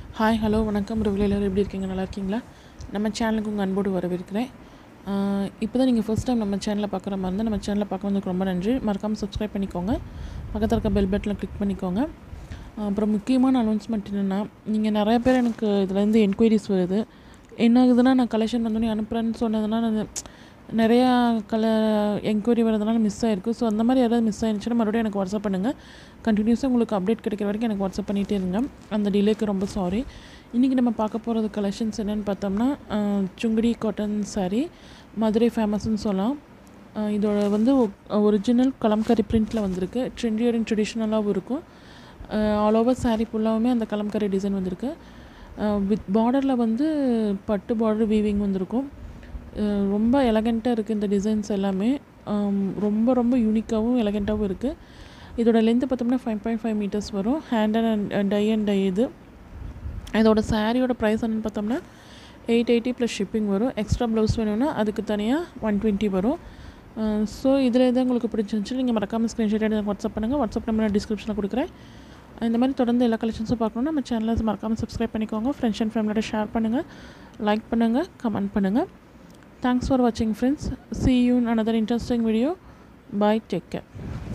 hi hello வணக்கம் ரவில எல்லோரும் எப்படி இருக்கீங்க நல்லா இருக்கீங்களா நம்ம சேனலுக்கு உங்கள் அன்போடு வரவேற்கிறேன் இப்போ தான் நீங்கள் ஃபர்ஸ்ட் டைம் நம்ம சேனலில் பார்க்குற மாதிரி இருந்தால் நம்ம சேனலில் பார்க்க வந்ததுக்கு ரொம்ப நன்றி மறக்காமல் சப்ஸ்கிரைப் பண்ணிக்கோங்க பக்கத்தில் இருக்க பெல் பட்டனில் கிளிக் பண்ணிக்கோங்க ஆஹ் அப்புறம் முக்கியமான அனௌன்ஸ்மெண்ட் என்னென்னா நீங்கள் நிறைய பேர் எனக்கு இதுலேருந்து என்கொயரிஸ் வருது என்ன ஆகுதுன்னா நான் கலெக்ஷன் வந்தோடனே அனுப்புகிறேன்னு சொன்னதுனால நான் நிறையா கல என்கொயரி வரதுனால மிஸ் ஆயிருக்கு ஸோ அந்த மாதிரி யாராவது மிஸ் ஆயிருந்துச்சுன்னா மறுபடியும் எனக்கு வாட்ஸ்அப் பண்ணுங்கள் கண்டினியூஸாக உங்களுக்கு அப்டேட் கிடைக்கிற வரைக்கும் எனக்கு வாட்ஸ்அப் பண்ணிகிட்டே இருங்க அந்த டிலேக்கு ரொம்ப சாரி இன்றைக்கி நம்ம பார்க்க போகிறது கலெக்ஷன்ஸ் என்னென்னு பார்த்தோம்னா ஆஹ், சுங்குடி காட்டன் saree மதுரை ஃபேமஸ்னு சொல்லலாம் ஆஹ், இதோட வந்து ஒரிஜினல் கலம்கரி பிரிண்ட்டில் வந்திருக்கு ட்ரெண்டியர் அண்ட் ட்ரெடிஷ்னலாகவும் இருக்கும் ஆல் ஓவர் saree ஃபுல்லாகவுமே அந்த கலம்கரி டிசைன் வந்திருக்கு வித் பார்டரில் வந்து பட்டு பார்டர் வீவிங் வந்திருக்கும் அஹ் ரொம்ப எலகண்ட்டாக இருக்குது இந்த டிசைன்ஸ் எல்லாமே ஆம், ரொம்ப ரொம்ப யூனிக்காகவும் எலகண்ட்டாகவும் இருக்குது இதோட லென்த்து பார்த்தோம்னா ஃபைவ் பாயிண்ட் ஃபைவ் மீட்டர்ஸ் வரும் hand and dye and dye இது இதோட சாரியோட ப்ரைஸ் என்னன்னு பார்த்தோம்னா எயிட் எயிட்டி ப்ளஸ் ஷிப்பிங் வரும் எக்ஸ்ட்ரா ப்ளவுஸ் வேணும்னா அதுக்கு தனியாக ஒன் டுவெண்ட்டி வரும் ஸோ இதில் எதாவது உங்களுக்கு பிடிச்சிருந்துச்சு நீங்கள் மறக்காமல் ஸ்க்ரீன்ஷாட் எடுத்து எனக்கு வாட்ஸ்அப் பண்ணுங்கள் வாட்ஸ்அப் நம்பர் டிஸ்கிரிப்ஷனில் கொடுக்குறேன் இந்த மாதிரி தொடர்ந்து எல்லா கலெக்ஷன்ஸும் பார்க்கணுன்னா நம்ம சேனலை மறக்காமல் சப்ஸ்கிரைப் பண்ணிக்கோங்க ஃப்ரெண்ட்ஸ் அண்ட் ஃபேமிலியோட ஷேர் பண்ணுங்கள் லைக் பண்ணுங்கள் கமெண்ட் பண்ணுங்கள் தேங்க்ஸ் ஃபார் வாட்சிங் friends see you in another interesting video bye take care